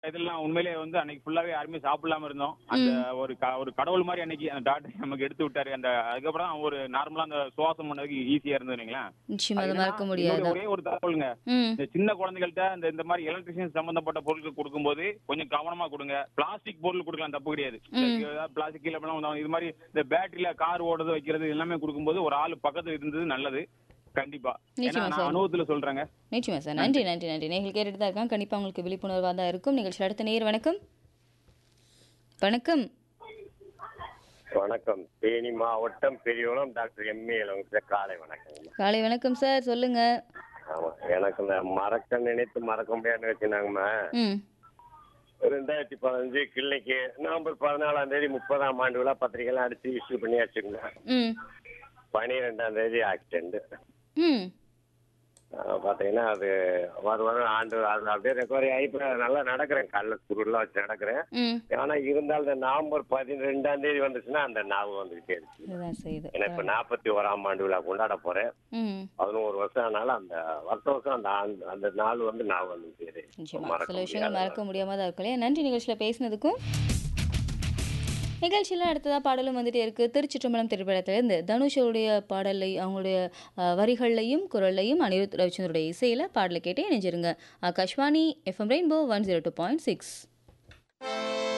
இதெல்லாம் உண்மையிலேயே வந்து அன்னைக்கு ஃபுல்லாவே யாருமே சாப்பிடாம இருந்தோம் அந்த ஒரு க- ஒரு கடவுள் மாதிரி அன்னைக்கு அந்த டாக்டர் நமக்கு எடுத்து விட்டாரு அந்த அதுக்கப்புறம் தான் ஒரு நார்மலா அந்த சுவாசம் பண்ணதுக்கு ஈஸியா இருந்தது இல்லைங்களா நிச்சயமா அதை அது மறக்க என்னன்னா, முடியாது இன்னொரு ஒரே ஒரு தகவலுங்க ம் இந்த சின்ன குழந்தைகள்ட்ட இந்த இந்த மாதிரி எலக்ட்ரிஷியன் சம்பந்தப்பட்ட பொருட்கள் கொடுக்கும்போது கொஞ்சம் கவனமா கொடுங்க பிளாஸ்டிக் பொருள் கொடுக்கலாம் தப்பு கிடையாது பிளாஸ்டிக் கீழே போனா வந்து இது மாதிரி இந்த பேட்டரியில கார் ஓடுறது வைக்கிறது எல்லாமே கொடுக்கும்போது ஒரு ஆள் பக்கத்துல இருந்தது நல்லது கண்டிப்பா ஏன்னா நிச்சயமா நான் சார். அனுபவத்துல சொல்றேங்க நிச்சயமா சார் நன்றி நன்றி நன்றி நீங்கள் கேட்டுட்டு தான் இருக்காங்க கண்டிப்பாக உங்களுக்கு விழிப்புணர்வாக தான் இருக்கும் நிகழ்ச்சி அடுத்த நேர் வணக்கம் வணக்கம் வணக்கம் தேனி மாவட்டம் பெரியகுளம் டாக்டர் எம்ஏ இளவரசர் காலை வணக்கம் காலை வணக்கம் சார் சொல்லுங்க ஆமா எனக்கு இந்த மறக்க நினைத்து மறக்க முடியாதுன்னு வச்சுனாங்கம்மா ம் ரெண்டாயிரத்தி பதினஞ்சு கிள்ளைக்கு நவம்பர் பதினாலாம் தேதி முப்பதாம் ஆண்டு விழா பத்திரிகைலாம் அடிச்சு இஷ்யூ பண்ணியாச்சுங்க ம் பனிரெண்டாம் தேதி ஆக்சிடென்ட் ம் பார்த்தீங்கன்னா அது வரும் வரும் ஆண்டு அது அப்படியே ரெக்கவரி ஆகி இப்போ நல்லா நடக்கிறேன் காலைல சுருளாக வச்சு நடக்கிறேன் ம் ஆனா இருந்தாலும் இந்த நவம்பர் பதிரெண்டாம் தேதி வந்துச்சுன்னா அந்த ஞாபகம் வந்துகிட்டே இருக்கு இதுதான் செய்யுது ஏன்னா இப்ப நாற்பத்தி ஓராம் ஆண்டு விழா கொண்டாட போறேன் ம் பதினோரு வருஷம் ஆனாலும் அந்த வருஷம் வருஷம் அந்த ஆண்டு அந்த நாள் வந்து ஞாபகம் வந்துட்டே நிச்சயமா மறக்க சில விஷயங்கள் முடியாத மறக்க முடியாம தான் இருக்கும் இல்லையா நன்றி நிகழ்ச்சியில் பேசினதுக்கும் நிகழ்ச்சியில் அடுத்ததாக பாடலும் வந்துட்டே இருக்கு திருச்சிற்றம்பலம் திரைப்படத்திலிருந்து தனுஷோடைய பாடலை அவங்களுடைய அஹ், வரிகள்லையும் குரல்லையும் அனிருத் ரவிச்சந்திரோடைய இசையில் பாடலை கேட்டு இணைஞ்சிருங்க Akashvani FM Rainbow one zero two point six